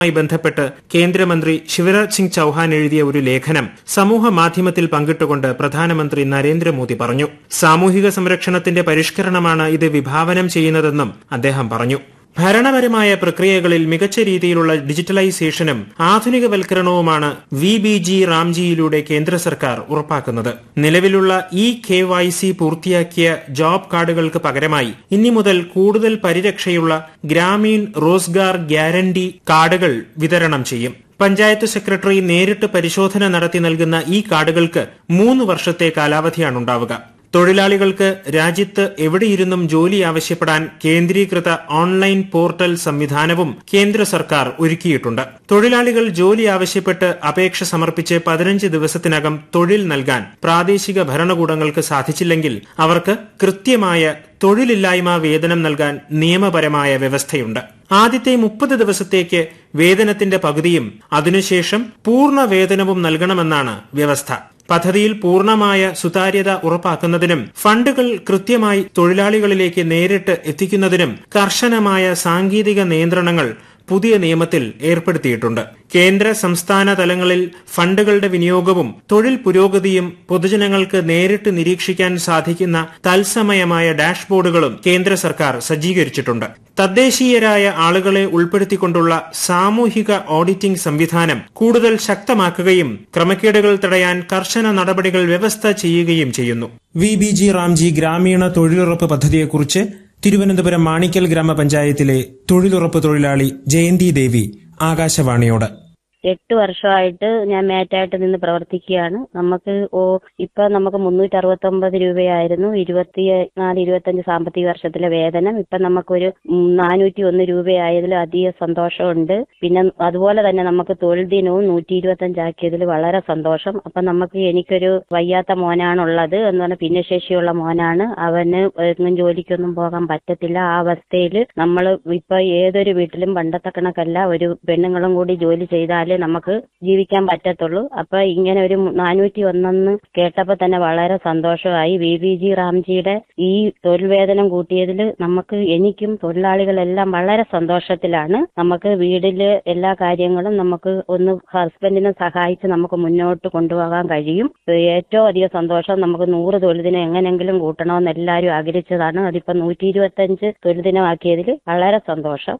മായി ബന്ധപ്പെട്ട് കേന്ദ്രമന്ത്രി ശിവരാജ് സിംഗ് ചൌഹാൻ എഴുതിയ ഒരു ലേഖനം സമൂഹ മാധ്യമത്തിൽ പങ്കിട്ടുകൊണ്ട് പ്രധാനമന്ത്രി നരേന്ദ്രമോദി പറഞ്ഞു സാമൂഹിക സംരക്ഷണത്തിന്റെ പരിഷ്കരണമാണ് ഇത് വിഭാവനം ചെയ്യുന്നതെന്നും അദ്ദേഹം പറഞ്ഞു ഭരണപരമായ പ്രക്രിയകളിൽ മികച്ച രീതിയിലുള്ള ഡിജിറ്റലൈസേഷനും ആധുനികവൽക്കരണവുമാണ് വി ബി ജി റാംജിയിലൂടെ കേന്ദ്ര സർക്കാർ ഉറപ്പാക്കുന്നത് നിലവിലുള്ള ഇ കെ വൈ സി പൂർത്തിയാക്കിയ ജോബ് കാർഡുകൾക്ക് പകരമായി ഇനി മുതൽ കൂടുതൽ പരിരക്ഷയുള്ള ഗ്രാമീൺ റോസ്ഗാർ ഗ്യാരണ്ടി കാർഡുകൾ വിതരണം ചെയ്യും പഞ്ചായത്ത് സെക്രട്ടറി നേരിട്ട് പരിശോധന നടത്തി നൽകുന്ന ഈ കാർഡുകൾക്ക് മൂന്ന് വർഷത്തെ കാലാവധിയാണുണ്ടാവുക തൊഴിലാളികൾക്ക് രാജ്യത്ത് എവിടെയിരുന്നും ജോലി ആവശ്യപ്പെടാൻ കേന്ദ്രീകൃത ഓൺലൈൻ പോർട്ടൽ സംവിധാനവും കേന്ദ്ര സർക്കാർ ഒരുക്കിയിട്ടുണ്ട് തൊഴിലാളികൾ ജോലി ആവശ്യപ്പെട്ട് അപേക്ഷ സമർപ്പിച്ച് പതിനഞ്ച് ദിവസത്തിനകം തൊഴിൽ നൽകാൻ പ്രാദേശിക ഭരണകൂടങ്ങൾക്ക് സാധിച്ചില്ലെങ്കിൽ അവർക്ക് കൃത്യമായ തൊഴിലില്ലായ്മ വേതനം നൽകാൻ നിയമപരമായ വ്യവസ്ഥയുണ്ട് ആദ്യത്തെ മുപ്പത് ദിവസത്തേക്ക് വേതനത്തിന്റെ പകുതിയും അതിനുശേഷം പൂർണ്ണ വേതനവും നൽകണമെന്നാണ് വ്യവസ്ഥ പദ്ധതിയിൽ പൂർണ്ണമായ സുതാര്യത ഉറപ്പാക്കുന്നതിനും ഫണ്ടുകൾ കൃത്യമായി തൊഴിലാളികളിലേക്ക് നേരിട്ട് എത്തിക്കുന്നതിനും കർശനമായ സാങ്കേതിക നിയന്ത്രണങ്ങൾ പുതിയ നിയമത്തിൽ ഏർപ്പെടുത്തിയിട്ടുണ്ട് കേന്ദ്ര സംസ്ഥാന തലങ്ങളിൽ ഫണ്ടുകളുടെ വിനിയോഗവും തൊഴിൽ പുരോഗതിയും പൊതുജനങ്ങൾക്ക് നേരിട്ട് നിരീക്ഷിക്കാൻ സാധിക്കുന്ന തത്സമയമായ ഡാഷ്ബോർഡുകളും കേന്ദ്ര സർക്കാർ സജ്ജീകരിച്ചിട്ടുണ്ട് തദ്ദേശീയരായ ആളുകളെ ഉൾപ്പെടുത്തിക്കൊണ്ടുള്ള സാമൂഹിക ഓഡിറ്റിംഗ് സംവിധാനം കൂടുതൽ ശക്തമാക്കുകയും ക്രമക്കേടുകൾ തടയാൻ കർശന നടപടികൾ വ്യവസ്ഥ ചെയ്യുകയും ചെയ്യുന്നു വി ബി ജി റാംജി ഗ്രാമീണ തൊഴിലുറപ്പ് പദ്ധതിയെക്കുറിച്ച് തിരുവനന്തപുരം മാണിക്കൽ ഗ്രാമപഞ്ചായത്തിലെ തൊഴിലുറപ്പ് തൊഴിലാളി ജയന്തി ദേവി ആകാശവാണിയോട് എട്ട് വർഷമായിട്ട് ഞാൻ മേറ്റായിട്ട് നിന്ന് പ്രവർത്തിക്കുകയാണ് നമുക്ക് ഓ ഇപ്പൊ നമുക്ക് മുന്നൂറ്റി അറുപത്തി ഒമ്പത് രൂപയായിരുന്നു ഇരുപത്തി നാല് ഇരുപത്തഞ്ച് സാമ്പത്തിക വർഷത്തിലെ വേതനം ഇപ്പൊ നമുക്കൊരു നാനൂറ്റി ഒന്ന് രൂപയായതിൽ അധിക സന്തോഷമുണ്ട് പിന്നെ അതുപോലെ തന്നെ നമുക്ക് തൊഴിൽ ദിനവും നൂറ്റി ഇരുപത്തഞ്ചാക്കിയതിൽ വളരെ സന്തോഷം അപ്പൊ നമുക്ക് എനിക്കൊരു വയ്യാത്ത മോനാണുള്ളത് എന്ന് പറഞ്ഞാൽ ഭിന്നശേഷിയുള്ള മോനാണ് അവന് എങ്ങും ജോലിക്കൊന്നും പോകാൻ പറ്റത്തില്ല ആ അവസ്ഥയിൽ നമ്മൾ ഇപ്പൊ ഏതൊരു വീട്ടിലും പണ്ടത്തെ കണക്കല്ല ഒരു പെണ്ണുങ്ങളും കൂടി ജോലി ചെയ്താൽ നമുക്ക് ജീവിക്കാൻ പറ്റത്തുള്ളൂ അപ്പൊ ഇങ്ങനെ ഒരു നാനൂറ്റി ഒന്നെന്ന് കേട്ടപ്പോ തന്നെ വളരെ സന്തോഷമായി വി ബി ജി റാംജിയുടെ ഈ തൊഴിൽ വേതനം കൂട്ടിയതിൽ നമുക്ക് എനിക്കും തൊഴിലാളികളെല്ലാം വളരെ സന്തോഷത്തിലാണ് നമുക്ക് വീട്ടില് എല്ലാ കാര്യങ്ങളും നമുക്ക് ഒന്ന് ഹസ്ബൻഡിനെ സഹായിച്ച് നമുക്ക് മുന്നോട്ട് കൊണ്ടുപോകാൻ കഴിയും ഏറ്റവും അധികം സന്തോഷം നമുക്ക് നൂറ് തൊഴിൽ ദിനം എങ്ങനെങ്കിലും കൂട്ടണമെന്ന് എല്ലാവരും ആഗ്രഹിച്ചതാണ് അതിപ്പോ നൂറ്റി ഇരുപത്തഞ്ച് തൊഴിൽ ദിനമാക്കിയതിൽ വളരെ സന്തോഷം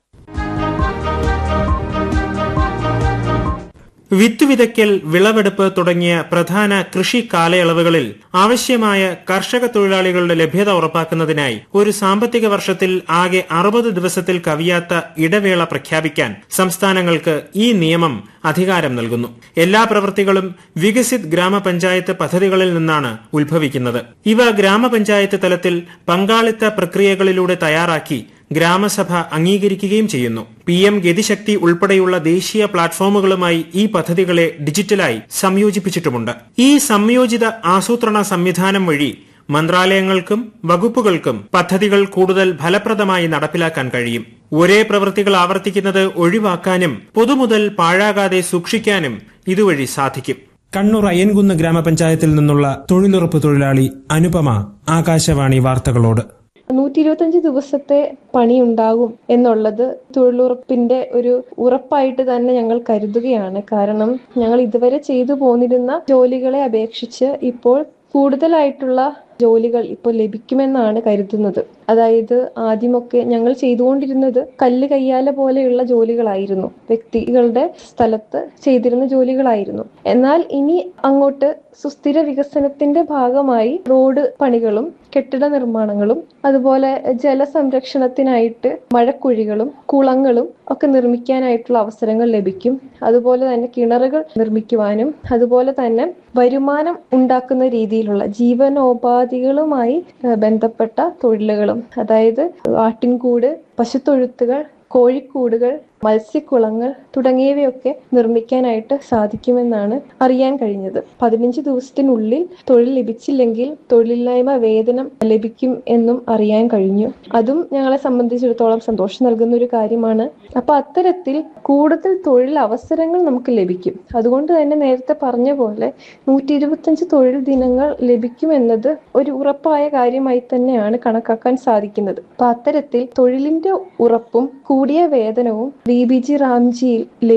വിത്ത് വിതയ്ക്കൽ വിളവെടുപ്പ് തുടങ്ങിയ പ്രധാന കൃഷി കാലയളവുകളിൽ ആവശ്യമായ കർഷക തൊഴിലാളികളുടെ ലഭ്യത ഉറപ്പാക്കുന്നതിനായി ഒരു സാമ്പത്തിക വർഷത്തിൽ ആകെ അറുപത് ദിവസത്തിൽ കവിയാത്ത ഇടവേള പ്രഖ്യാപിക്കാൻ സംസ്ഥാനങ്ങൾക്ക് ഈ നിയമം അധികാരം നൽകുന്നു എല്ലാ പ്രവൃത്തികളും വികസിത് ഗ്രാമപഞ്ചായത്ത് പദ്ധതികളിൽ നിന്നാണ് ഉത്ഭവിക്കുന്നത് ഇവ ഗ്രാമപഞ്ചായത്ത് തലത്തിൽ പങ്കാളിത്ത പ്രക്രിയകളിലൂടെ തയ്യാറാക്കി ഗ്രാമസഭ അംഗീകരിക്കുകയും ചെയ്യുന്നു പി എം ഗതിശക്തി ഉൾപ്പെടെയുള്ള ദേശീയ പ്ലാറ്റ്ഫോമുകളുമായി ഈ പദ്ധതികളെ ഡിജിറ്റലായി സംയോജിപ്പിച്ചിട്ടുമുണ്ട് ഈ സംയോജിത ആസൂത്രണ സംവിധാനം വഴി മന്ത്രാലയങ്ങൾക്കും വകുപ്പുകൾക്കും പദ്ധതികൾ കൂടുതൽ ഫലപ്രദമായി നടപ്പിലാക്കാൻ കഴിയും ഒരേ പ്രവൃത്തികൾ ആവർത്തിക്കുന്നത് ഒഴിവാക്കാനും പൊതുമുതൽ പാഴാകാതെ സൂക്ഷിക്കാനും ഇതുവഴി സാധിക്കും കണ്ണൂർ അയ്യൻകുന്ന് ഗ്രാമപഞ്ചായത്തിൽ നിന്നുള്ള തൊഴിലുറപ്പ് തൊഴിലാളി അനുപമ ആകാശവാണി വാർത്തകളോട് നൂറ്റി ഇരുപത്തഞ്ച് ദിവസത്തെ പണി ഉണ്ടാകും എന്നുള്ളത് തൊഴിലുറപ്പിന്റെ ഒരു ഉറപ്പായിട്ട് തന്നെ ഞങ്ങൾ കരുതുകയാണ് കാരണം ഞങ്ങൾ ഇതുവരെ ചെയ്തു പോന്നിരുന്ന ജോലികളെ അപേക്ഷിച്ച് ഇപ്പോൾ കൂടുതലായിട്ടുള്ള ജോലികൾ ഇപ്പോൾ ലഭിക്കുമെന്നാണ് കരുതുന്നത് അതായത് ആദ്യമൊക്കെ ഞങ്ങൾ ചെയ്തുകൊണ്ടിരുന്നത് കല്ല് കയ്യാല പോലെയുള്ള ജോലികളായിരുന്നു വ്യക്തികളുടെ സ്ഥലത്ത് ചെയ്തിരുന്ന ജോലികളായിരുന്നു എന്നാൽ ഇനി അങ്ങോട്ട് സുസ്ഥിര വികസനത്തിന്റെ ഭാഗമായി റോഡ് പണികളും കെട്ടിട നിർമ്മാണങ്ങളും അതുപോലെ ജലസംരക്ഷണത്തിനായിട്ട് മഴക്കുഴികളും കുളങ്ങളും ഒക്കെ നിർമ്മിക്കാനായിട്ടുള്ള അവസരങ്ങൾ ലഭിക്കും അതുപോലെ തന്നെ കിണറുകൾ നിർമ്മിക്കുവാനും അതുപോലെ തന്നെ വരുമാനം ഉണ്ടാക്കുന്ന രീതിയിലുള്ള ജീവനോപാധികളുമായി ബന്ധപ്പെട്ട തൊഴിലുകളും അതായത് ആട്ടിൻകൂട് പശുത്തൊഴുത്തുകൾ കോഴിക്കൂടുകൾ മത്സ്യക്കുളങ്ങൾ തുടങ്ങിയവയൊക്കെ നിർമ്മിക്കാനായിട്ട് സാധിക്കുമെന്നാണ് അറിയാൻ കഴിഞ്ഞത് പതിനഞ്ച് ദിവസത്തിനുള്ളിൽ തൊഴിൽ ലഭിച്ചില്ലെങ്കിൽ തൊഴിലില്ലായ്മ വേതനം ലഭിക്കും എന്നും അറിയാൻ കഴിഞ്ഞു അതും ഞങ്ങളെ സംബന്ധിച്ചിടത്തോളം സന്തോഷം നൽകുന്ന ഒരു കാര്യമാണ് അപ്പൊ അത്തരത്തിൽ കൂടുതൽ തൊഴിൽ അവസരങ്ങൾ നമുക്ക് ലഭിക്കും അതുകൊണ്ട് തന്നെ നേരത്തെ പറഞ്ഞ പോലെ നൂറ്റി ഇരുപത്തഞ്ച് തൊഴിൽ ദിനങ്ങൾ ലഭിക്കുമെന്നത് ഒരു ഉറപ്പായ കാര്യമായി തന്നെയാണ് കണക്കാക്കാൻ സാധിക്കുന്നത് അപ്പൊ അത്തരത്തിൽ തൊഴിലിന്റെ ഉറപ്പും കൂടിയ വേതനവും ബി ബി ജി റാംജിയിൽ